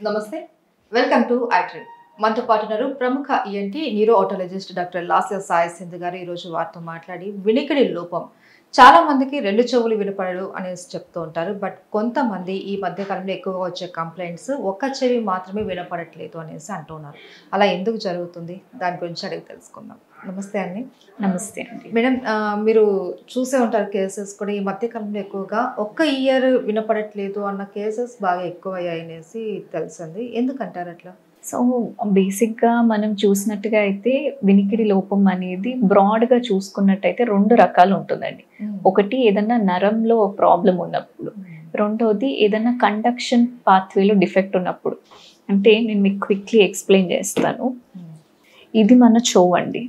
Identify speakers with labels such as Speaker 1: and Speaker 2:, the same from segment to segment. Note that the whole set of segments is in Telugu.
Speaker 1: నమస్తే వెల్కమ్ టు ఐట్రెడ్ మనతో పాటు ఉన్నారు ప్రముఖ ENT neuro otologist doctor Lasya Sai Sindhu గారు ఈరోజు వారితో మాట్లాడి వినికిడి లోపం చాలా మందికి రెండు చెవులు వినపడరు అనేసి చెప్తూ ఉంటారు బట్ కొంతమంది ఈ మధ్య కాలంలో ఎక్కువగా వచ్చే కంప్లైంట్స్ ఒక్క చెవి మాత్రమే వినపడట్లేదు అనేసి అంటున్నారు అలా ఎందుకు జరుగుతుంది దాని గురించి అడిగి తెలుసుకుందాం నమస్తే అండి
Speaker 2: నమస్తే అండి
Speaker 1: మేడం ఆ, మీరు చూసే ఉంటారు కేసెస్ కూడా ఈ మధ్య కాలంలో ఎక్కువగా ఒక్క ఇయర్ వినపడట్లేదు అన్న కేసెస్ బాగా ఎక్కువ అయ్యాయి అనేసి తెలిసింది ఎందుకంటారు అట్లా
Speaker 2: సో బేసిక్గా మనం చూసినట్టుగా అయితే వినికిడి లోపం అనేది బ్రాడ్గా చూసుకున్నట్టయితే రెండు రకాలు ఉంటుందండి ఒకటి ఏదన్నా నరంలో ప్రాబ్లం ఉన్నప్పుడు రెండోది ఏదన్నా కండక్షన్ పాత్వేలో డిఫెక్ట్ ఉన్నప్పుడు అంటే నేను మీకు క్విక్లీ ఎక్స్ప్లెయిన్ చేస్తాను ఇది మన చెవు అండి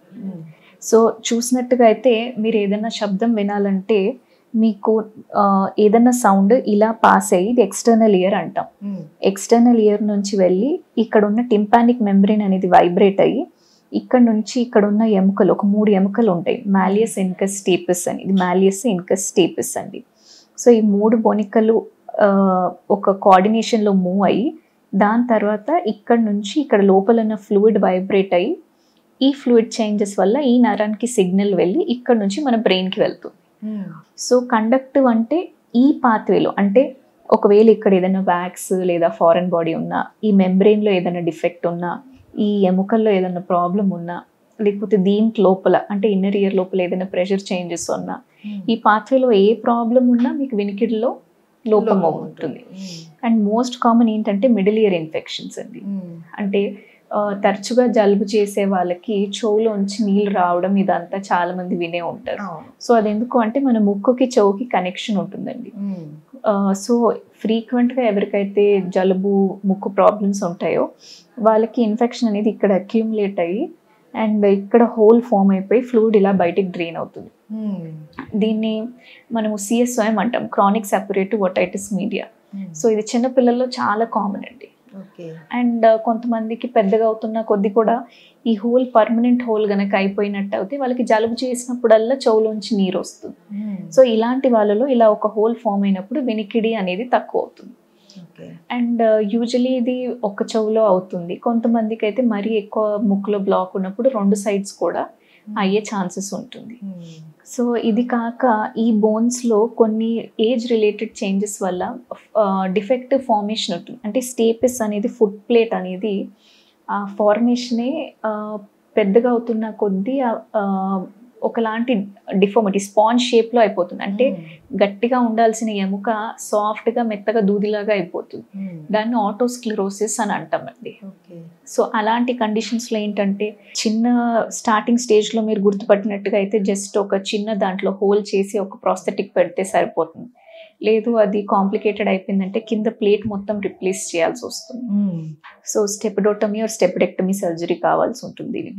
Speaker 2: సో చూసినట్టుగా అయితే మీరు ఏదైనా శబ్దం వినాలంటే మీకు ఆ, ఏదైనా సౌండ్ ఇలా పాస్ అయ్యి ఇది ఎక్స్టర్నల్ ఇయర్ అంటాం ఎక్స్టర్నల్ ఇయర్ నుంచి వెళ్ళి ఇక్కడ ఉన్న టింపానిక్ మెంబ్రెయిన్ అనేది వైబ్రేట్ అయ్యి ఇక్కడ నుంచి ఇక్కడ ఉన్న ఎముకలు ఒక మూడు ఎముకలు ఉంటాయి మాలియస్ ఇన్కస్ స్టేపిస్ అని ఇది మాలియస్ ఇన్కస్ స్టేపిస్ అండి సో ఈ మూడు బొనికలు ఆ, ఒక కోఆర్డినేషన్లో మూవ్ అయ్యి దాని తర్వాత ఇక్కడ నుంచి ఇక్కడ లోపల ఉన్న ఫ్లూయిడ్ వైబ్రేట్ అయ్యి ఈ ఫ్లూయిడ్ చేంజెస్ వల్ల ఈ నరానికి సిగ్నల్ వెళ్ళి ఇక్కడ నుంచి మన బ్రెయిన్కి వెళ్తుంది సో కండక్టివ్ అంటే ఈ పాత్వేలో అంటే ఒకవేళ ఇక్కడ ఏదైనా వ్యాక్స్ లేదా ఫారెన్ బాడీ ఉన్నా ఈ మెంబ్రెయిన్లో ఏదైనా డిఫెక్ట్ ఉన్నా ఈ ఎముకల్లో ఏదైనా ప్రాబ్లం ఉన్నా లేకపోతే దీంట్ లోపల అంటే ఇన్నర్ ఇయర్ లోపల ఏదైనా ప్రెషర్ చేంజెస్ ఉన్నా ఈ పాత్వేలో ఏ ప్రాబ్లం ఉన్నా మీకు వినికిడిలో లోపం ఉంటుంది అండ్ మోస్ట్ కామన్ ఏంటంటే మిడిల్ ఇయర్ ఇన్ఫెక్షన్స్ అండి అంటే ఆ, తరచుగా జలుబు చేసే వాళ్ళకి చెవులోంచి నీళ్ళు రావడం ఇదంతా చాలా మంది వినే ఉంటారు సో అది ఎందుకు అంటే మన ముక్కుకి చెవుకి కనెక్షన్ ఉంటుందండి సో ఫ్రీక్వెంట్గా ఎవరికైతే జలుబు ముక్కు ప్రాబ్లమ్స్ ఉంటాయో వాళ్ళకి ఇన్ఫెక్షన్ అనేది ఇక్కడ అక్యూములేట్ అయ్యి అండ్ ఇక్కడ హోల్ ఫామ్ అయిపోయి ఫ్లూయిడ్ ఇలా బయటికి డ్రైన్ అవుతుంది దీన్ని మనము సిఎస్ఓఎం అంటాం chronic suppurative otitis media so ఇది చిన్నపిల్లల్లో చాలా కామన్ అండి
Speaker 1: ఓకే
Speaker 2: అండ్ కొంతమందికి పెద్దగా అవుతున్న కొద్ది కూడా ఈ హోల్ పర్మనెంట్ హోల్ గనక అయిపోయినట్టు అయితే వాళ్ళకి జలుబు చేసినప్పుడల్లా చెవులోంచి నీరు వస్తుంది సో ఇలాంటి వాళ్ళలో ఇలా ఒక హోల్ ఫామ్ అయినప్పుడు వినికిడి అనేది తక్కువ అవుతుంది
Speaker 1: ఓకే
Speaker 2: అండ్ యూజువలీ ఇది ఒక చెవులో అవుతుంది కొంతమందికి అయితే మరీ ఎక్కువ ముక్కులో బ్లాక్ ఉన్నప్పుడు రెండు సైడ్స్ కూడా అయ్యే ఛాన్సెస్ ఉంటుంది సో ఇది కాక ఈ బోన్స్లో కొన్ని ఏజ్ రిలేటెడ్ చేంజెస్ వల్ల డిఫెక్టివ్ ఫార్మేషన్ ఉంటుంది అంటే స్టేపిస్ అనేది ఫుడ్ ప్లేట్ అనేది ఆ ఫార్మేషనే పెద్దగా అవుతున్న కొద్దీ ఆ, ఆ, ఒకలాంటి డిఫార్మిటీ స్పాంజ్ షేప్లో అయిపోతుంది అంటే గట్టిగా ఉండాల్సిన ఎముక సాఫ్ట్గా మెత్తగా దూదిలాగా అయిపోతుంది దాన్ని ఆటోస్క్లిరోసిస్ అని అంటామండి
Speaker 1: ఓకే
Speaker 2: సో అలాంటి కండిషన్స్లో ఏంటంటే చిన్న స్టార్టింగ్ స్టేజ్లో మీరు గుర్తుపట్టినట్టుగా అయితే జస్ట్ ఒక చిన్న దాంట్లో హోల్ చేసి ఒక ప్రాస్థెటిక్ పెడితే సరిపోతుంది లేదు అది కాంప్లికేటెడ్ అయిపోయిందంటే కింద ప్లేట్ మొత్తం రిప్లేస్ చేయాల్సి వస్తుంది so stapedotomy or stapedectomy surgery కావాల్సి ఉంటుంది దీనికి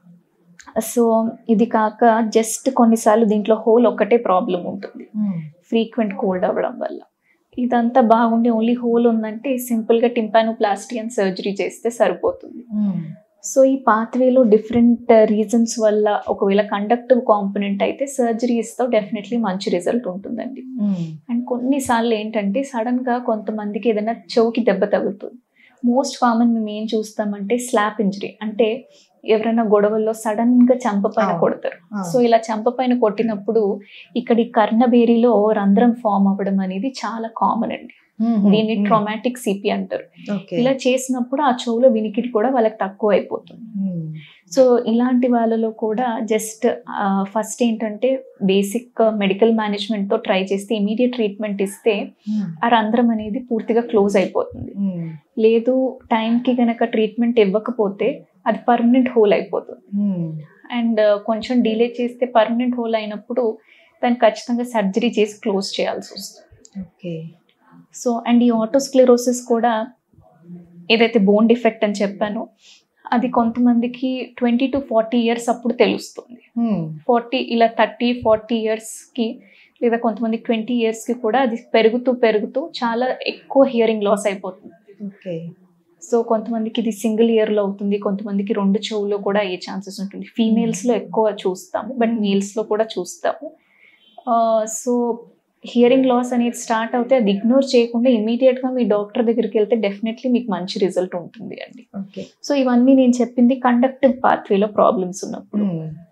Speaker 2: సో ఇది కాక జస్ట్ కొన్నిసార్లు దీంట్లో హోల్ ఒక్కటే ప్రాబ్లం ఉంటుంది ఫ్రీక్వెంట్ కోల్డ్ అవ్వడం వల్ల ఇదంతా బాగుండి ఓన్లీ హోల్ ఉందంటే సింపుల్గా టింపానోప్లాస్టీ అని సర్జరీ చేస్తే సరిపోతుంది సో ఈ పాత్వేలో డిఫరెంట్ రీజన్స్ వల్ల ఒకవేళ కండక్టివ్ కాంపోనెంట్ అయితే సర్జరీ ఇస్తే డెఫినెట్లీ మంచి రిజల్ట్ ఉంటుందండి అండ్ కొన్నిసార్లు ఏంటంటే సడన్గా కొంతమందికి ఏదైనా చెవుకి దెబ్బ తగులుతుంది మోస్ట్ కామన్ మేము ఏం చూస్తామంటే స్లాప్ ఇంజరీ అంటే ఎవరైనా గొడవల్లో సడన్ గా చంప పైన
Speaker 1: అవును.
Speaker 2: కొడతారు సో ఇలా చంప పైన కొట్టినప్పుడు ఇక్కడ ఈ కర్ణబేరిలో రంధ్రం ఫామ్ అవ్వడం అనేది చాలా కామన్ అండి దీన్ని ట్రామాటిక్ సిపి అంటారు
Speaker 1: ఓకే
Speaker 2: ఇలా చేసినప్పుడు ఆ చెవులో వినికిడి కూడా వాళ్ళకి తక్కువ అయిపోతుంది సో ఇలాంటి వాళ్ళలో కూడా జస్ట్ ఫస్ట్ ఏంటంటే బేసిక్ మెడికల్ మేనేజ్మెంట్తో ట్రై చేస్తే ఇమీడియట్ ట్రీట్మెంట్ ఇస్తే ఆ రంధ్రం అనేది పూర్తిగా క్లోజ్ అయిపోతుంది లేదు టైంకి గనక ట్రీట్మెంట్ ఇవ్వకపోతే అది పర్మనెంట్ హోల్ అయిపోతుంది అండ్ కొంచెం డిలే చేస్తే పర్మనెంట్ హోల్ అయినప్పుడు దాన్ని ఖచ్చితంగా సర్జరీ చేసి క్లోజ్ చేయాల్సి వస్తుంది
Speaker 1: ఓకే
Speaker 2: సో అండ్ ఈ ఆటోస్క్లెరోసిస్ కూడా ఏదైతే బోన్ డిఫెక్ట్ అని చెప్పానో అది కొంతమందికి ట్వంటీ టు ఫార్టీ ఇయర్స్ అప్పుడు తెలుస్తుంది ఫార్టీ ఇలా థర్టీ ఫార్టీ ఇయర్స్కి లేదా కొంతమంది ట్వంటీ ఇయర్స్కి కూడా అది పెరుగుతూ పెరుగుతూ చాలా ఎక్కువ హియరింగ్ లాస్ అయిపోతుంది
Speaker 1: ఓకే
Speaker 2: సో కొంతమందికి ఇది సింగిల్ ఇయర్లో అవుతుంది కొంతమందికి రెండు చెవులో కూడా అయ్యే ఛాన్సెస్ ఉంటుంది ఫీమేల్స్లో ఎక్కువ చూస్తాము బట్ మేల్స్లో కూడా చూస్తాము సో హియరింగ్ లాస్ అనేది స్టార్ట్ అవుతే అది ఇగ్నోర్ చేయకుండా ఇమీడియట్ గా మీ డాక్టర్ దగ్గరికి వెళ్తే డెఫినెట్లీ మీకు మంచి రిజల్ట్ ఉంటుంది అండి
Speaker 1: ఓకే
Speaker 2: సో ఇవన్నీ నేను చెప్పింది కండక్టివ్ పాత్వేలో ప్రాబ్లమ్స్ ఉన్నప్పుడు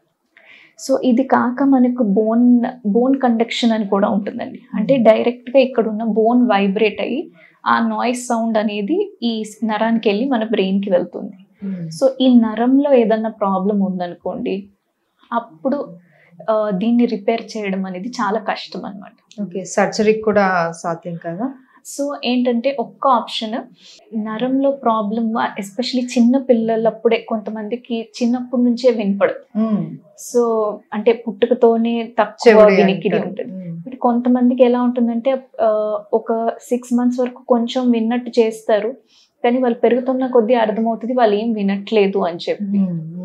Speaker 2: సో ఇది కాక మనకు బోన్ బోన్ కండక్షన్ అని కూడా ఉంటుందండి అంటే డైరెక్ట్ గా ఇక్కడ ఉన్న బోన్ వైబ్రేట్ అయ్యి ఆ నాయిస్ సౌండ్ అనేది ఈ నరానికి వెళ్ళి మన బ్రెయిన్ కి వెళ్తుంది సో ఈ నరంలో ఏదన్నా ప్రాబ్లం ఉందనుకోండి అప్పుడు ఆ, దీన్ని రిపేర్ చేయడం అనేది చాలా కష్టం అన్నమాట
Speaker 1: ఓకే సర్జరీకి కూడా సాధ్యం కదా
Speaker 2: సో ఏంటంటే ఒక్క ఆప్షన్ నరంలో ప్రాబ్లం ఎస్పెషలీ చిన్న పిల్లలప్పుడే కొంతమందికి చిన్నప్పటి నుంచే వినపడదు సో అంటే పుట్టుకతోనే తక్కువ
Speaker 1: చెవుడు
Speaker 2: వినికిడి ఉంటుంది బట్ కొంతమందికి ఎలా ఉంటుందంటే ఆ, ఒక సిక్స్ మంత్స్ వరకు కొంచెం విన్నట్టు చేస్తారు కానీ వాళ్ళు పెరుగుతున్న కొద్దీ అర్థమవుతుంది వాళ్ళు ఏం వినట్లేదు అని చెప్పి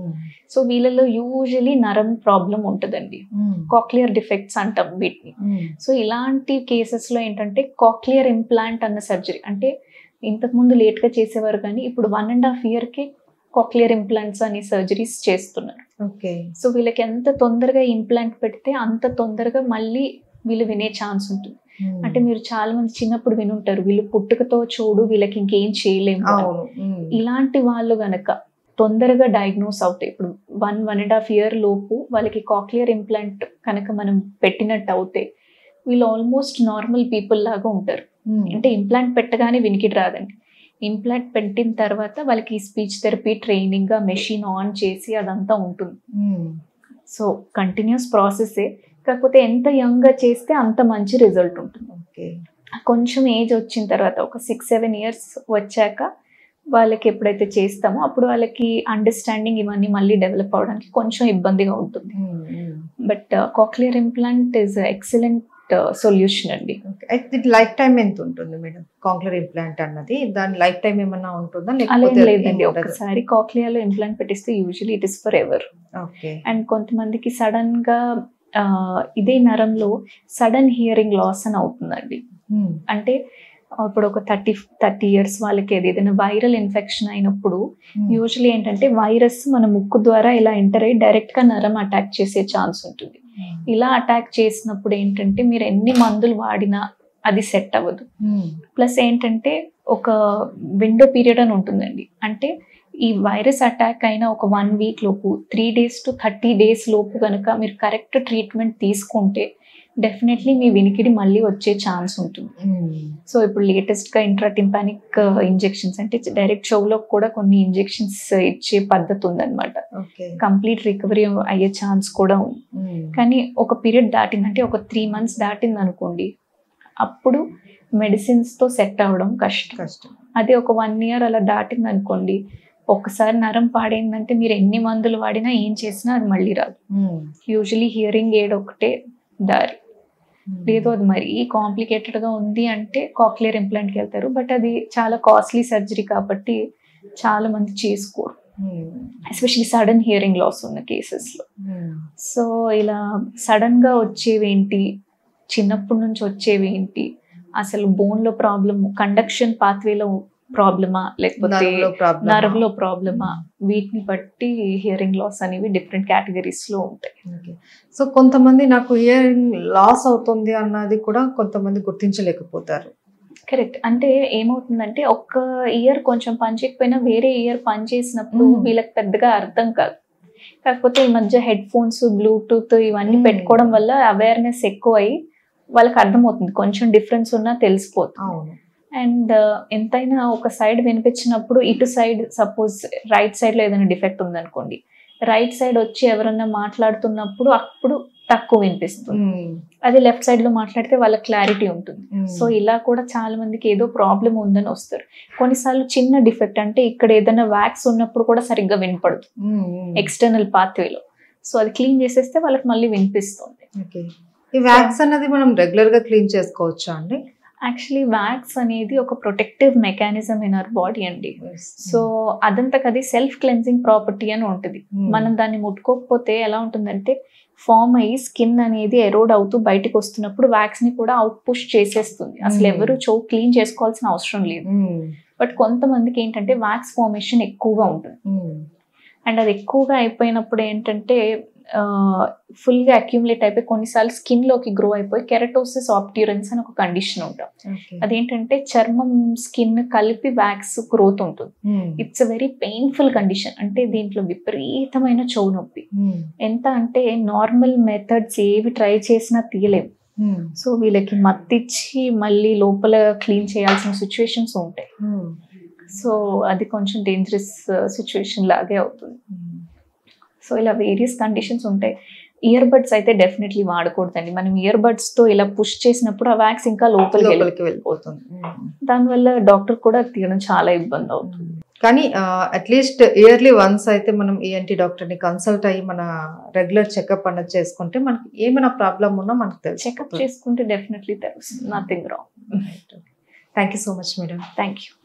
Speaker 2: సో వీళ్ళలో యూజువలీ నరం ప్రాబ్లం ఉంటుందండి కాక్లియర్ డిఫెక్ట్స్ అంటాం వీటిని సో ఇలాంటి కేసెస్లో ఏంటంటే కాక్లియర్ ఇంప్లాంట్ అన్న సర్జరీ అంటే ఇంతకుముందు లేట్గా చేసేవారు కానీ ఇప్పుడు వన్ అండ్ హాఫ్ ఇయర్కి కాక్లియర్ ఇంప్లాంట్స్ అనే సర్జరీస్ చేస్తున్నారు
Speaker 1: ఓకే
Speaker 2: సో వీళ్ళకి ఎంత తొందరగా ఇంప్లాంట్ పెడితే అంత తొందరగా మళ్ళీ వీళ్ళు వినే ఛాన్స్ ఉంటుంది అంటే మీరు చాలా మంది చిన్నప్పుడు వినుంటారు వీళ్ళు పుట్టుకతో చూడు వీళ్ళకి ఇంకేం చేయలేము అని.
Speaker 1: అవును ఉమ్.
Speaker 2: ఇలాంటి వాళ్ళు గనక తొందరగా డయాగ్నోస్ అవుతాయి ఇప్పుడు one one and half year లోపు వాళ్ళకి కాక్లియర్ ఇంప్లాంట్ కనుక మనం పెట్టినట్టు అవుతే వీళ్ళు ఆల్మోస్ట్ నార్మల్ పీపుల్ లాగా ఉంటారు
Speaker 1: ఉమ్.
Speaker 2: అంటే ఇంప్లాంట్ పెట్టగానే వినికిడి రాదండి ఇంప్లాంట్ పెట్టిన తర్వాత వాళ్ళకి speech therapy training machine on చేసి అదంతా ఉంటుంది
Speaker 1: ఉమ్.
Speaker 2: సో కంటిన్యూస్ ప్రాసెసే కాకపోతే ఎంత యంగ్గా చేస్తే అంత మంచి రిజల్ట్ ఉంటుంది
Speaker 1: ఓకే
Speaker 2: కొంచెం ఏజ్ వచ్చిన తర్వాత ఒక సిక్స్ సెవెన్ ఇయర్స్ వచ్చాక వాళ్ళకి ఎప్పుడైతే చేస్తామో అప్పుడు వాళ్ళకి అండర్స్టాండింగ్ ఇవన్నీ మళ్ళీ డెవలప్ అవడానికి కొంచెం ఇబ్బందిగా ఉంటుంది
Speaker 1: um. Um.
Speaker 2: But cochlear implant is excellent solution అండి
Speaker 1: ఓకే. అయితే ఇది లైఫ్ టైం ఎంత ఉంటుంది మేడం కాంక్లర్ ఇంప్లాంట్ అన్నది దాని లైఫ్ టైం ఏమన్నా ఉంటుందా
Speaker 2: అలా ఏం
Speaker 1: లేకపోతే
Speaker 2: లేదండి
Speaker 1: ఏం ఉండదు?
Speaker 2: ఒకసారి కాక్లియాలో ఇంప్లాంట్ పెట్టిస్తే usually it is for ever
Speaker 1: okay
Speaker 2: and కొంతమందికి సడన్ గా ఆ, ఇదే నరంలో సడన్ హియరింగ్ లాస్ అని అవుతుందండి
Speaker 1: ఉమ్.
Speaker 2: అంటే ఇప్పుడు ఒక థర్టీ థర్టీ ఇయర్స్ వాళ్ళకి ఏది ఏదైనా వైరల్ ఇన్ఫెక్షన్ అయినప్పుడు
Speaker 1: ఉమ్.
Speaker 2: యూజువలీ ఏంటంటే వైరస్ మన ముక్కు ద్వారా ఇలా ఎంటర్ అయ్యి డైరెక్ట్ గా నరం అటాక్ చేసే ఛాన్స్ ఉంటుంది ఇలా అటాక్ చేసినప్పుడు ఏంటంటే మీరు ఎన్ని మందులు వాడినా అది సెట్ అవ్వదు
Speaker 1: ఉమ్.
Speaker 2: ప్లస్ ఏంటంటే ఒక విండో పీరియడ్ అని ఉంటుందండి అంటే ఈ వైరస్ అటాక్ అయిన ఒక వన్ వీక్ లోపు three days to thirty days లోపు కనుక మీరు కరెక్ట్ ట్రీట్మెంట్ తీసుకుంటే డెఫినెట్లీ మీ వినికిడి మళ్ళీ వచ్చే ఛాన్స్ ఉంటుంది
Speaker 1: ఉమ్.
Speaker 2: సో ఇప్పుడు లేటెస్ట్ గా ఇంట్రాటింపానిక్ ఇంజెక్షన్స్ అంటే డైరెక్ట్ షోలో కూడా కొన్ని ఇంజెక్షన్స్ ఇచ్చే పద్ధతి ఉందన్నమాట
Speaker 1: ఓకే
Speaker 2: కంప్లీట్ రికవరీ అయ్యే ఛాన్స్ కూడా ఉంది
Speaker 1: ఉమ్.
Speaker 2: కానీ ఒక పీరియడ్ దాటిందంటే ఒక త్రీ మంత్స్ దాటింది అనుకోండి అప్పుడు మెడిసిన్స్ తో సెట్ అవ్వడం కష్టం
Speaker 1: కష్టం
Speaker 2: అదే ఒక వన్ ఇయర్ అలా దాటింది అనుకోండి ఒక్కసారి నరం పాడైందంటే మీరు ఎన్ని మందులు వాడినా ఏం చేసినా అది మళ్ళీ రాదు
Speaker 1: ఉమ్.
Speaker 2: యూజువలీ హియరింగ్ ఎయిడ్ ఒకటే దారి
Speaker 1: ఉమ్.
Speaker 2: లేదు అది మరీ కాంప్లికేటెడ్ గా ఉంది అంటే కాక్లియర్ ఇంప్లాంట్కి వెళ్తారు బట్ అది చాలా కాస్ట్లీ సర్జరీ కాబట్టి చాలా మంది చేసుకోరు
Speaker 1: um.
Speaker 2: Especially sudden hearing loss ఉన్న కేసెస్ లో
Speaker 1: ఉమ్.
Speaker 2: సో ఇలా సడన్ గా వచ్చేవేంటి చిన్నప్పటి నుంచి వచ్చేవేంటి అసలు బోన్ లో ప్రాబ్లమ్ కండక్షన్ పాత్వేలో ప్రాబ్లమా లేకపోతే
Speaker 1: నర్వ్లో ప్రాబ్లమ్
Speaker 2: నర్వ్ లో ప్రాబ్లమా వీటిని బట్టి హియరింగ్ లాస్ అనేవి డిఫరెంట్ కేటగిరీస్ లో ఉంటాయి
Speaker 1: ఓకే. సో కొంతమంది నాకు ఇయరింగ్ లాస్ అవుతుంది అన్నది కూడా కొంతమంది గుర్తించలేకపోతారు
Speaker 2: కరెక్ట్ అంటే ఏమవుతుందంటే ఒక్క ఇయర్ కొంచెం పని చేయకపోయినా వేరే ఇయర్ పని చేసినప్పుడు
Speaker 1: Mm.
Speaker 2: వీళ్ళకి పెద్దగా అర్థం కాదు కాకపోతే ఈ మధ్య హెడ్ ఫోన్స్ బ్లూటూత్ ఇవన్నీ
Speaker 1: Mm.
Speaker 2: పెట్టుకోవడం వల్ల అవేర్నెస్ ఎక్కువ అయ్యి వాళ్ళకి అర్థమవుతుంది కొంచెం డిఫరెన్స్ ఉన్నా తెలిసిపోతుంది
Speaker 1: అవును
Speaker 2: అండ్ ఎంతైనా ఒక సైడ్ వినిపించినప్పుడు ఇటు సైడ్ సపోజ్ రైట్ సైడ్ లో ఏదైనా డిఫెక్ట్ ఉందనుకోండి రైట్ సైడ్ వచ్చి ఎవరన్నా మాట్లాడుతున్నప్పుడు అప్పుడు తక్కువ వినిపిస్తుంది
Speaker 1: ఉమ్.
Speaker 2: అది లెఫ్ట్ సైడ్ లో మాట్లాడితే వాళ్ళ క్లారిటీ ఉంటుంది
Speaker 1: ఉమ్.
Speaker 2: సో ఇలా కూడా చాలా మందికి ఏదో ప్రాబ్లం ఉందని వస్తారు కొన్నిసార్లు చిన్న డిఫెక్ట్ అంటే ఇక్కడ ఏదైనా వ్యాక్స్ ఉన్నప్పుడు కూడా సరిగ్గా వినపడదు
Speaker 1: ఉమ్. ఉమ్.
Speaker 2: ఎక్స్టర్నల్ పాత్వేలో సో అది క్లీన్ చేసేస్తే వాళ్ళకి మళ్ళీ వినిపిస్తుంది
Speaker 1: ఓకే ఈ వ్యాక్స్ అన్నది మనం రెగ్యులర్ గా క్లీన్ చేసుకోవచ్చా అండి
Speaker 2: యాక్చువల్లీ వ్యాక్స్ అనేది ఒక protective mechanism in our body అండి సో అదంతకు అది సెల్ఫ్ క్లెన్సింగ్ ప్రాపర్టీ అని ఉంటుంది
Speaker 1: ఉమ్.
Speaker 2: మనం దాన్ని ముట్టుకోకపోతే ఎలా ఉంటుందంటే ఫామ్ అయ్యి స్కిన్ అనేది ఎరోడ్ అవుతూ బయటకు వస్తున్నప్పుడు వ్యాక్స్ ని కూడా అవుట్ పుష్ చేసేస్తుంది అసలు
Speaker 1: Hmm.
Speaker 2: ఎవరు చో క్లీన్ చేసుకోవాల్సిన అవసరం లేదు
Speaker 1: ఉమ్.
Speaker 2: బట్ కొంతమందికి ఏంటంటే వ్యాక్స్ ఫార్మేషన్ ఎక్కువగా ఉంటుంది
Speaker 1: ఉమ్.
Speaker 2: అండ్ అది ఎక్కువగా అయిపోయినప్పుడు ఏంటంటే ఫుల్గా అక్యూములేట్ అయిపోయి కొన్నిసార్లు స్కిన్ లోకి గ్రో అయిపోయి కెరటోసిస్ ఆప్ట్యూరెన్స్ అని ఒక కండిషన్ ఉంటాం అదేంటంటే చర్మం స్కిన్ కలిపి వ్యాక్స్ గ్రోత్ ఉంటుంది it's a very painful condition అంటే దీంట్లో విపరీతమైన చెవు నొప్పి ఎంత అంటే నార్మల్ మెథడ్స్ ఏవి ట్రై చేసినా తీయలేము సో వీళ్ళకి మత్తిచ్చి మళ్ళీ లోపల క్లీన్ చేయాల్సిన సిచ్యువేషన్స్ ఉంటాయి సో అది కొంచెం డేంజరస్ సిచ్యువేషన్ లాగే అవుతుంది సో ఇలా వేరియస్ కండిషన్స్ ఉంటాయి ఇయర్ బడ్స్ అయితే డెఫినెట్లీ వాడకూడదండి మనం ఇయర్ బడ్స్ తో ఇలా పుష్ చేసినప్పుడు ఆ వ్యాక్స్ ఇంకా లోపలికి వెళ్ళి
Speaker 1: లోపలికి వెళ్ళిపోతుంది
Speaker 2: దానివల్ల డాక్టర్ కూడా తీయడం చాలా ఇబ్బంది అవుతుంది
Speaker 1: కానీ అట్లీస్ట్ ఇయర్లీ వన్స్ అయితే మనం ఈఎన్టీ డాక్టర్ని కన్సల్ట్ అయ్యి మన రెగ్యులర్ చెకప్ అన్నది చేసుకుంటే మనకి ఏమైనా ప్రాబ్లం ఉన్నా మనకు తెలుసు
Speaker 2: చెకప్ చేసుకుంటే డెఫినెట్లీ తెలుస్తుంది nothing wrong
Speaker 1: thank you so much madam
Speaker 2: thank you